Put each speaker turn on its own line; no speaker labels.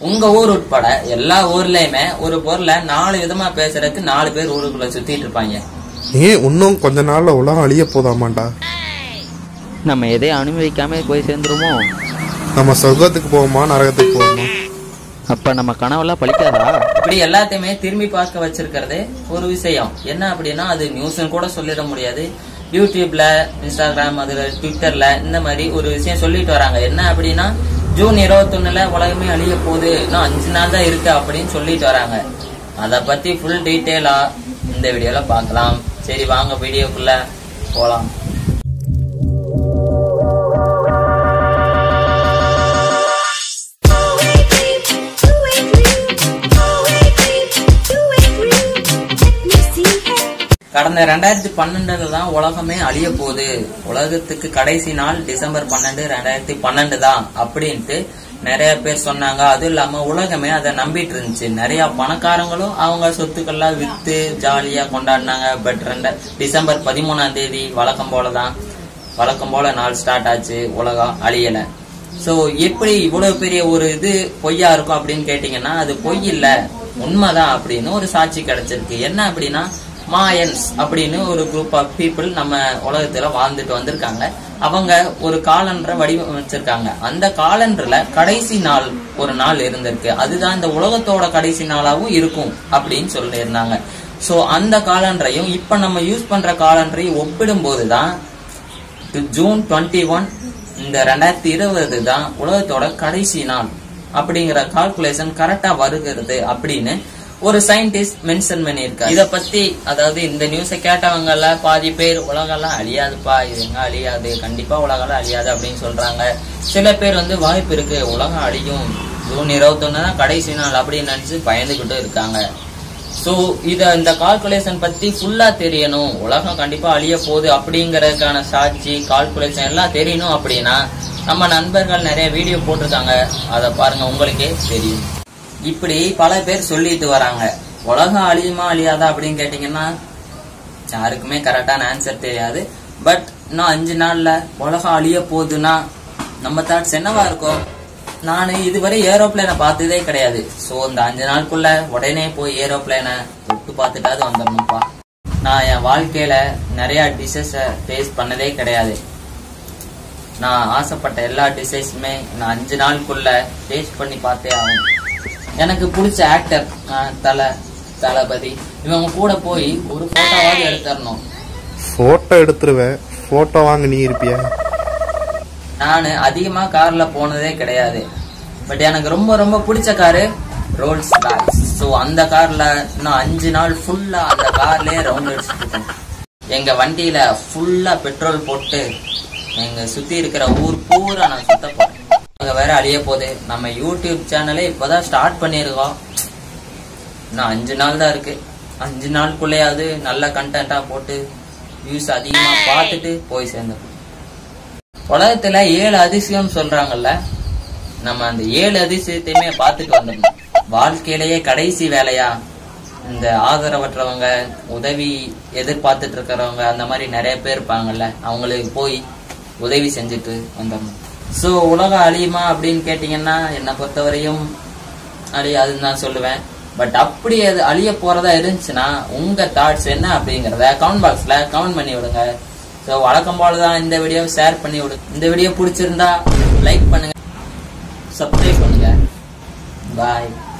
உங்க ஊர் உட்பட எல்லா ஊர்லயுமே ஒரு பொருளை நாலு விதமா பேசுறதுக்கு நாலு பேர் ஊருக்குள்ள சுத்திட்டு இருப்பாங்க
ஏன் இன்னும் கொஞ்ச நாள்ல உலகம் அழிய போதாமாண்டா
நம்ம எதையும் அனுபவிக்காம போய் சேர்ந்துருமோ
நம்ம சொர்க்கத்துக்கு போவோமா நரகத்துக்கு போவோமா
அப்ப நம்ம கனவெல்லாம் பழிக்காதா
இப்படி எல்லாத்தையுமே திரும்பி பார்க்க வச்சிருக்கிறது ஒரு விஷயம் என்ன அப்படின்னா அது நியூஸ்னு கூட சொல்லிட முடியாது யூடியூப்ல இன்ஸ்டாகிராம் அதுல ட்விட்டர்ல இந்த மாதிரி ஒரு விஷயம் சொல்லிட்டு வராங்க என்ன அப்படின்னா ஜூன் இருபத்தொன்னுல உலகமே அழிய போகுது இன்னும் அஞ்சு நாள் தான் இருக்கு அப்படின்னு சொல்லிட்டு வராங்க அத பத்தி ஃபுல் டீட்டெயிலா இந்த வீடியோல பார்க்கலாம் சரி வாங்க வீடியோக்குள்ள போலாம் கடந்த ரெண்டாயிரத்தி பன்னெண்டுல தான் உலகமே அழிய போகுது உலகத்துக்கு கடைசி நாள் டிசம்பர் பன்னெண்டு ரெண்டாயிரத்தி பன்னெண்டு தான் அப்படின்ட்டு நிறைய பேர் சொன்னாங்க அதுவும் இல்லாம உலகமே அதை நம்பிட்டு இருந்துச்சு நிறைய பணக்காரங்களும் அவங்க சொத்துக்கள்லாம் வித்து ஜாலியா கொண்டாடினாங்க பட் ரெண்ட டிசம்பர் பதிமூணாம் தேதி வழக்கம் போலதான் வழக்கம் போல நாள் ஸ்டார்ட் ஆச்சு உலகம் அழியல சோ எப்படி இவ்வளவு பெரிய ஒரு இது பொய்யா இருக்கும் அப்படின்னு கேட்டீங்கன்னா அது பொய் இல்ல உண்மைதான் அப்படின்னு ஒரு சாட்சி கிடைச்சிருக்கு என்ன அப்படின்னா மாயன்ஸ் அப்படின்னு ஒரு குரூப் ஆஃப் பீப்புள் நம்ம உலகத்துல வாழ்ந்துட்டு வந்திருக்காங்க அவங்க ஒரு காலண்டரை வடிவமைச்சிருக்காங்க அந்த காலண்டர்ல கடைசி நாள் ஒரு நாள் இருந்திருக்கு அதுதான் இந்த உலகத்தோட கடைசி நாளாவும் இருக்கும் அப்படின்னு சொல்லியிருந்தாங்க சோ அந்த காலண்டரையும் இப்ப நம்ம யூஸ் பண்ற காலண்டரையும் ஒப்பிடும் போதுதான் ஜூன் டுவெண்ட்டி ஒன் இந்த ரெண்டாயிரத்தி இருபது தான் உலகத்தோட கடைசி நாள் அப்படிங்கிற கால்குலேஷன் கரெக்டா வருகிறது அப்படின்னு ஒரு சயின்டிஸ்ட் மென்ஷன் பண்ணியிருக்காரு இத பத்தி அதாவது இந்த நியூஸை கேட்டவங்கல பாதி பேர் உலகெல்லாம் அழியாதுப்பா இது எங்க அழியாது கண்டிப்பா உலகெல்லாம் அழியாது அப்படின்னு சொல்றாங்க சில பேர் வந்து வாய்ப்பு இருக்கு உலகம் அழியும் ஜூன் இருபத்தொன்னு தான் கடைசி நாள் அப்படின்னு நினைச்சு பயந்துகிட்டு இருக்காங்க சோ இத இந்த கால்குலேஷன் பத்தி ஃபுல்லா தெரியணும் உலகம் கண்டிப்பா அழிய போகுது அப்படிங்கறதுக்கான சாட்சி கால்குலேஷன் எல்லாம் தெரியணும் அப்படின்னா நம்ம நண்பர்கள் நிறைய வீடியோ போட்டிருக்காங்க அத பாருங்க உங்களுக்கே தெரியும் இப்படி பல பேர் சொல்லிட்டு வராங்க உலகம் அழியுமா அழியாதா அப்படின்னு கேட்டீங்கன்னா யாருக்குமே கரெக்டான ஆன்சர் தெரியாது பட் இன்னும் அஞ்சு நாள்ல உலகம் அழிய போகுதுன்னா நம்ம தாட்ஸ் என்னவா இருக்கும் நான் இதுவரை ஏரோப்ளேனை பார்த்ததே கிடையாது சோ இந்த அஞ்சு நாளுக்குள்ள உடனே போய் ஏரோப்ளேனை தொட்டு பார்த்துட்டாவது வந்துடணும்ப்பா நான் என் வாழ்க்கையில நிறைய டிஷஸ் டேஸ்ட் பண்ணதே கிடையாது நான் ஆசைப்பட்ட எல்லா டிஷஸுமே நான் அஞ்சு நாளுக்குள்ள டேஸ்ட் பண்ணி பார்த்தே ஆகும் எனக்கு பிடிச்ச ஆக்டர் தலை தளபதி இவங்க கூட போய் ஒரு போட்டோவாவது எடுத்துடணும்
போட்டோ எடுத்துருவேன் போட்டோ வாங்க நீ இருப்பியா
நான் அதிகமா கார்ல போனதே கிடையாது பட் எனக்கு ரொம்ப ரொம்ப பிடிச்ச காரு ரோல்ஸ் ராய்ஸ் ஸோ அந்த கார்ல இன்னும் அஞ்சு நாள் ஃபுல்லா அந்த கார்லயே ரவுண்ட் அடிச்சுட்டு இருக்கோம் எங்க வண்டியில ஃபுல்லா பெட்ரோல் போட்டு எங்க சுத்தி இருக்கிற ஊர் பூரா நான் சுத்த போறேன் அங்க வேற அழிய போகுது நம்ம யூடியூப் சேனலே இப்பதான் ஸ்டார்ட் பண்ணியிருக்கோம் இன்னும் அஞ்சு நாள் தான் இருக்கு அஞ்சு நாளுக்குள்ளேயாவது நல்ல கண்டென்ட்டா போட்டு வியூஸ் அதிகமா பார்த்துட்டு போய் சேர்ந்துடும் உலகத்துல ஏழு அதிசயம் சொல்றாங்கல்ல நம்ம அந்த ஏழு அதிசயத்தையுமே பார்த்துட்டு வந்துடணும் வாழ்க்கையிலேயே கடைசி வேலையா இந்த ஆதரவற்றவங்க உதவி எதிர்பார்த்துட்டு இருக்கிறவங்க அந்த மாதிரி நிறைய பேர் இருப்பாங்கல்ல அவங்களுக்கு போய் உதவி செஞ்சுட்டு வந்துடணும் ஸோ உலகம் அழியுமா அப்படின்னு கேட்டிங்கன்னா என்னை பொறுத்தவரையும் அழியாதுன்னு தான் சொல்லுவேன் பட் அப்படி அது அழிய போறதா இருந்துச்சுன்னா உங்க தாட்ஸ் என்ன அப்படிங்கறத கமெண்ட் பாக்ஸ்ல கமெண்ட் பண்ணி விடுங்க ஸோ வழக்கம் போல தான் இந்த வீடியோவை ஷேர் பண்ணி விடுங்க இந்த வீடியோ பிடிச்சிருந்தா லைக் பண்ணுங்க சப்ஸ்கிரைப் பண்ணுங்க பாய்